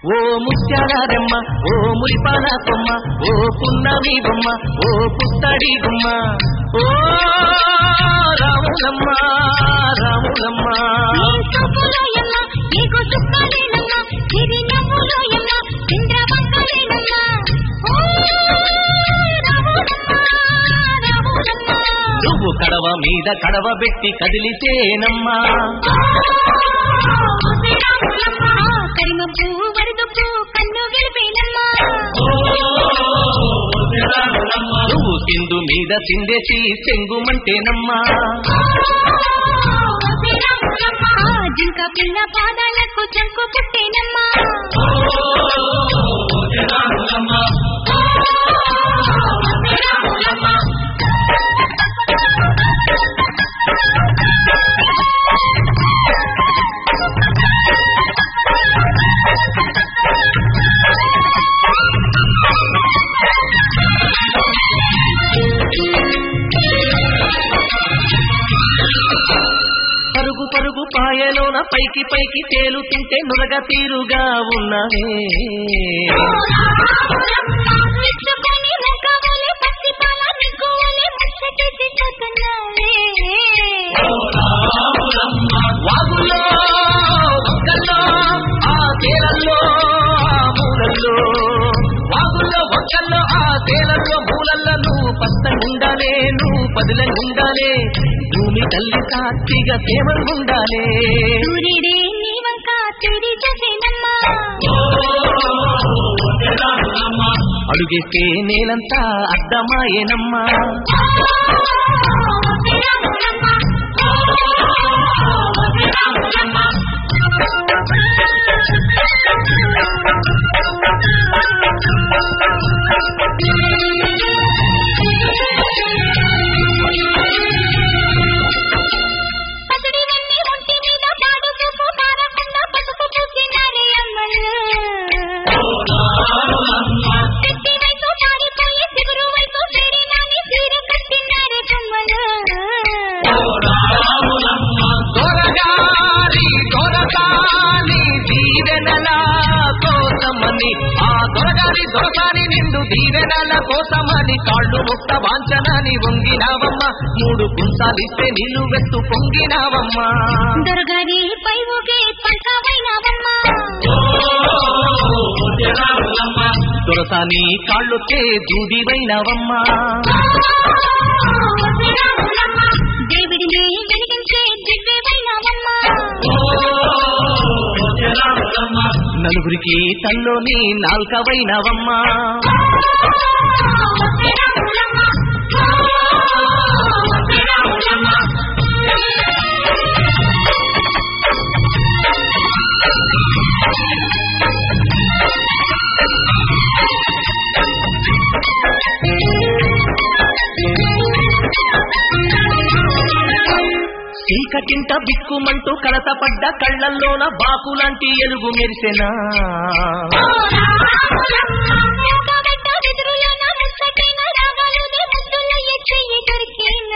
ఓ ముత్యాలమ్మ ఓ మురిపాల కొమ్మ ఓ పున్నమి బొమ్మ ఓ పుత్తడి గుమ్మ ఓ రాములమ్మ రాములమ్మ నీ చూపులోయమ్మ, నీకు చుక్కలేనమ్మ, ఇది నవ్వులోయమ్మ, చంద్రవంకలేనమ్మ. ఓ రాములమ్మ, రాములమ్మ. నువ్వు కడవ మీద కడవ పెట్టి కదిలితేనమ్మా కరిమప్పు వరదప్పు కన్ను గెలిపేనమ్మా నువ్వు సింధు మీద సిందేసి చెంగుమంటేనమ్మా జింక పిల్ల పాదాలకు చంకు పుట్టేనమ్మా పరుగు పరుగు పాయలోన పైకి పైకి తేలుతుంటే నురగ తీరుగా ఉన్నవే మెచ్చుకొని ముఖవలే పసి పాల నిగ్గువలే ముచ్చటేసి చూస్తున్నావే వాగుల్లో ఒక్కల్లో ఆ తేలల్లో ఆ మూలల్లో వాగుల్లో ఒక్కల్లో ఆ తేలల్లో మూలల్లో నువ్వు పచ్చగుండాలే నువ్వు పదిలంగుండాలే భూమి తల్లి సాక్షిగా సేవలుండాలే సూర్యుడే నీ వంక తిరిగి చూసేనమ్మా అడుగేస్తే నేలంతా అద్దమాయేనమ్మా పసిడివన్నీ ఒంటి మీద పాడు చూపు పారకుండా పసుపు పూసినారే అమ్మలు. చెట్టి వైపు పారిపోయి చిగురు వైపు చేరినాని చీర కట్టినారే బొమ్మలు. దొరగారి దొరసాని దీవెనల కోసమని ఆ దొరగారి దొరసాని నిండు దీవెనల కోసమని కాళ్ళు ముక్త వాంచనని వంగినావమ్మ మూడు కుంసాలిస్తే నీళ్లు వెత్తు పొంగినావమ్మ దొరగారి పై ఊగే పంచవైనవమ్మా. దొరసాని కాళ్ళొచ్చే దూదివైనవమ్మ దేవుడిని వెలిగించే దివ్యమైనవమ్మా. నలుగురికి తల్లోని నాల్కవైనవమ్మ చీకటింట బిక్కుమంటూ కలతపడ్డ కళ్ళల్లోన బాకులాంటి ఎలుగు మెరిసెనా ముక్కబెట్ట వెదురులోన ముచ్చటైన రాగాలునే ముద్దుల ఎచ్చెయ్యి దొరికేనా.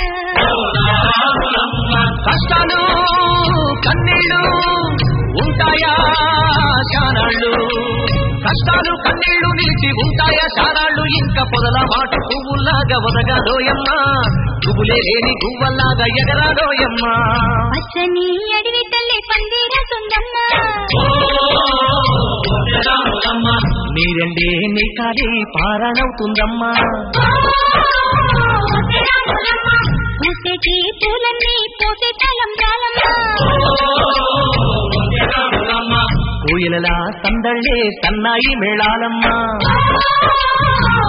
కష్టాలు కన్నీళ్ళు ఉంటాయా శానాళ్ళు కష్టాలు కన్నీళ్లు నిలిచి ఉంటాయా శానాళ్ళు ఇంకా పొదల మాట పువ్వుల్లాగా ఒదగాదోయమ్మ పువ్వులే లేని గువ్వల్లాగా ఎగరాదోయమ్మ పచ్చని అడవి తల్లి పందిరతుందమ్మా మీరండే నీ కాలి పారణవుతుందమ్మా పూసేటి పూలన్నీ పోసే కాలం రాలమ్మా కోయిలలా సందళ్ళే సన్నాయి మేళాలమ్మా